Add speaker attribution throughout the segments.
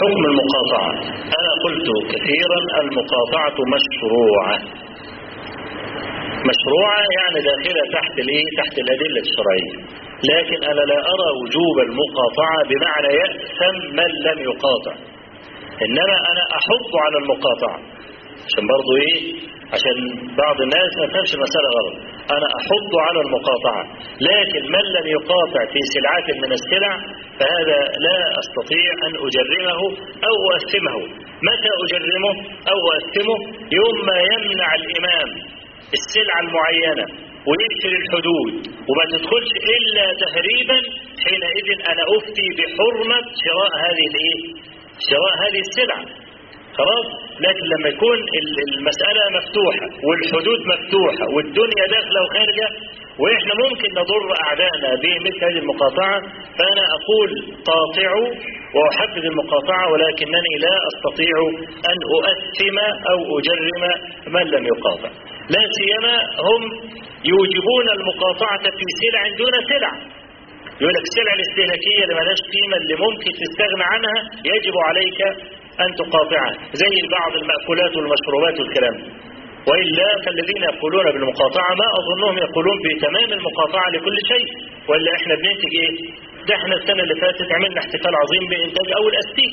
Speaker 1: حكم المقاطعة أنا قلت كثيرا المقاطعة مشروعة مشروعة يعني داخلة تحت الايه تحت الأدلة الشرعية لكن أنا لا أرى وجوب المقاطعة بمعنى يأثم من لم يقاطع إنما أنا أحض على المقاطعة عشان برضو إيه عشان بعض الناس ما فهمش المسألة غلط أنا أحض على المقاطعة لكن من لم يقاطع في سلعات من السلع فهذا لا أستطيع أن أجرمه أو أؤثمه متى أجرمه أو أؤثمه يوم ما يمنع الإمام السلعة المعينة ويقفل الحدود وما تدخلش إلا تهريبا حينئذ أنا أفتي بحرمة شراء هذه الإيه؟ شراء هذه السلعة خلاص لكن لما يكون المسألة مفتوحة والحدود مفتوحة والدنيا داخلة وخارجة وإحنا ممكن نضر أعدائنا بمثل هذه المقاطعة فأنا أقول قاطعوا وأحبذ المقاطعة ولكنني لا أستطيع أن أؤثم أو أجرم من لم يقاطع لا سيما هم يوجبون المقاطعة في سلع دون سلع يقول لك السلع الاستهلاكية اللي ملهاش قيمة اللي ممكن تستغنى عنها يجب عليك أن تقاطعها زي بعض المأكولات والمشروبات والكلام وإلا فالذين يقولون بالمقاطعة ما أظنهم يقولون بتمام المقاطعة لكل شيء وإلا إحنا بننتج إيه ده إحنا السنة اللي فاتت عملنا احتفال عظيم بإنتاج أول أستيك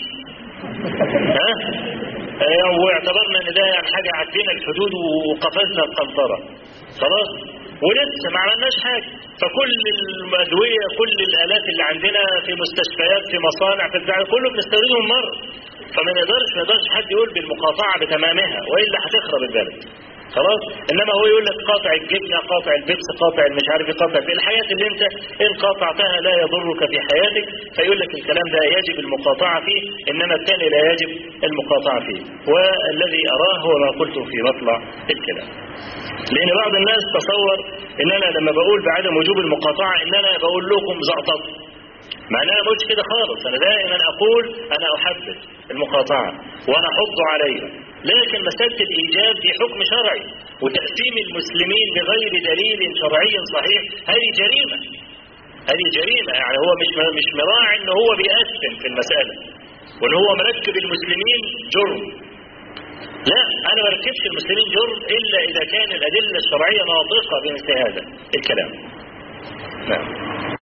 Speaker 1: ها واعتبرنا ان ده يعني حاجة عدينا الحدود وقفزنا القنطرة خلاص ولسه ما عملناش حاجة فكل الأدوية كل الآلات اللي عندنا في مستشفيات في مصانع في الزعل كله بنستوردهم مرة فما نقدرش ما يقدرش حد يقول بالمقاطعة بتمامها وإلا هتخرب البلد خلاص انما هو يقول لك قاطع الجبنه قاطع البيبس قاطع المش عارف قاطع في الحياه اللي انت ان قاطعتها لا يضرك في حياتك فيقول لك الكلام ده يجب المقاطعه فيه انما الثاني لا يجب المقاطعه فيه والذي اراه هو ما قلته في مطلع الكلام لان بعض الناس تصور ان انا لما بقول بعدم وجوب المقاطعه ان انا بقول لكم زقطط مع ان انا ما قلتش كده خالص انا دائما اقول انا احبذ المقاطعه وانا احض عليها لكن مسألة الإيجاب دي حكم شرعي وتقسيم المسلمين بغير دليل شرعي صحيح هذه جريمة هذه جريمة يعني هو مش مش مراعي ان هو بيقسم في المسألة وان هو مركب المسلمين جرم لا انا ما ركبش المسلمين جرم الا اذا كان الادله الشرعيه ناطقه بمثل هذا الكلام نعم